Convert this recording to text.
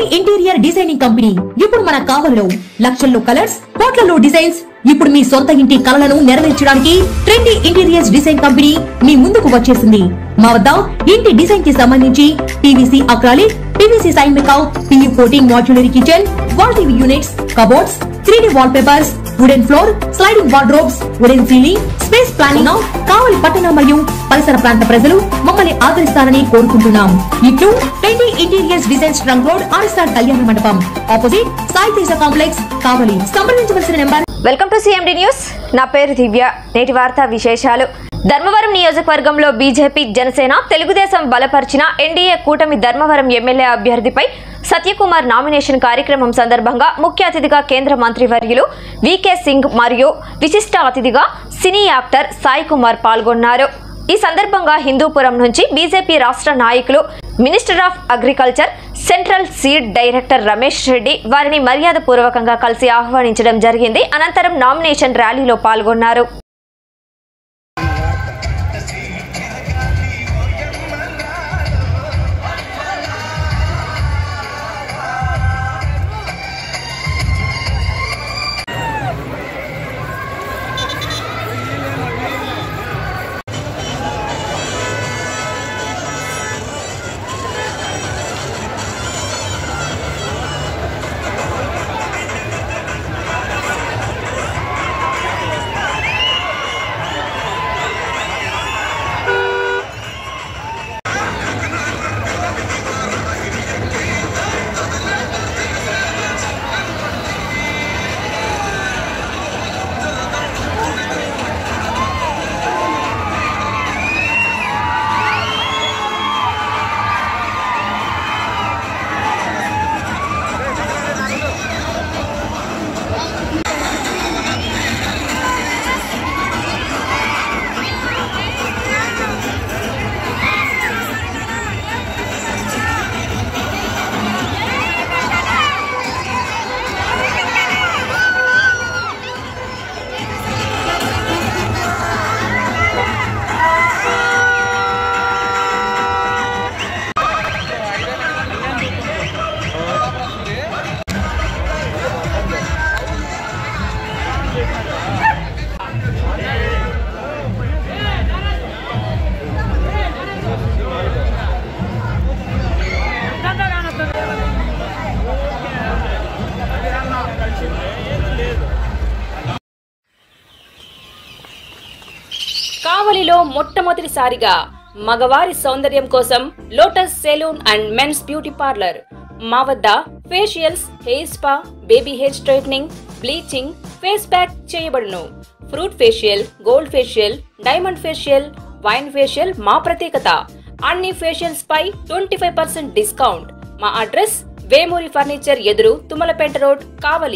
interior designing company ఇప్పుడు మన కావలిలో లక్షల్లో కలర్స్ కోట్లలో డిజైన్స్ ఇప్పుడు మీ సొంత ఇంటి కలలను నెరవేర్చడానికి ట్రెండీ ఇంటీరియర్స్ డిజైన్ కంపెనీ మీ ముందుకు వచ్చేసింది మా వద్ద ఇంటి డిజైన్ కి సంబంధించి పీవీసీ అక్రాలిక్ పీవీసీ సైన్ మేకౌట్ PU coating modular kitchen wall TV units cupboards three D wall papers wooden floor sliding wardrobes wooden ceiling space planning Kavali పట్టణ మరియు పరిసర ప్రాంత ప్రజలు మమ్మల్ని ఆదరిస్తారని కోరుకుంటున్నాం ఇట్లు twenty interiors designs trunk road RSR Kalyana Mandapam opposite Sai Teja complex Kavali సంప్రదించవలసిన number welcome to CMD news నా పేరు దివ్య నేటి వార్తా విశేషాలు ధర్మవరం నియోజకవర్గంలో బీజేపీ జనసేన తెలుగుదేశం బలపరిచిన ఎన్డీఏ కూటమి ధర్మవరం ఎమ్మెల్యే అభ్యర్థిపై సత్యకుమార్ నామినేషన్ కార్యక్రమం సందర్భంగా ముఖ్య అతిథిగా కేంద్ర మంత్రివర్యులు వికే సింగ్ మరియు విశిష్ట అతిథిగా సినీ యాక్టర్ సాయి కుమార్ పాల్గొన్నారు ఈ సందర్భంగా హిందూపురం నుంచి బీజేపీ రాష్ట్ర నాయకులు minister of agriculture central seed director Ramesh Reddy వారిని మర్యాదపూర్వకంగా కలిసి ఆహ్వానించడం జరిగింది అనంతరం నామినేషన్ ర్యాలీలో పాల్గొన్నారు కావలిలో మొట్టమొదటిసారిగా మగవారి సౌందర్యం కోసం Lotus salon and men's beauty parlour మా వద్ద facials hair spa baby hair straightening bleaching face pack చేయబడును fruit facial gold facial diamond facial wine facial మా ప్రత్యేకత అన్ని ఫేషియల్స్ పై ట్వంటీ ఫైవ్ పర్సెంట్ డిస్కౌంట్ మా అడ్రస్ వేమూరి ఫర్నిచర్ ఎదురు తుమ్మలపేట రోడ్ కావలి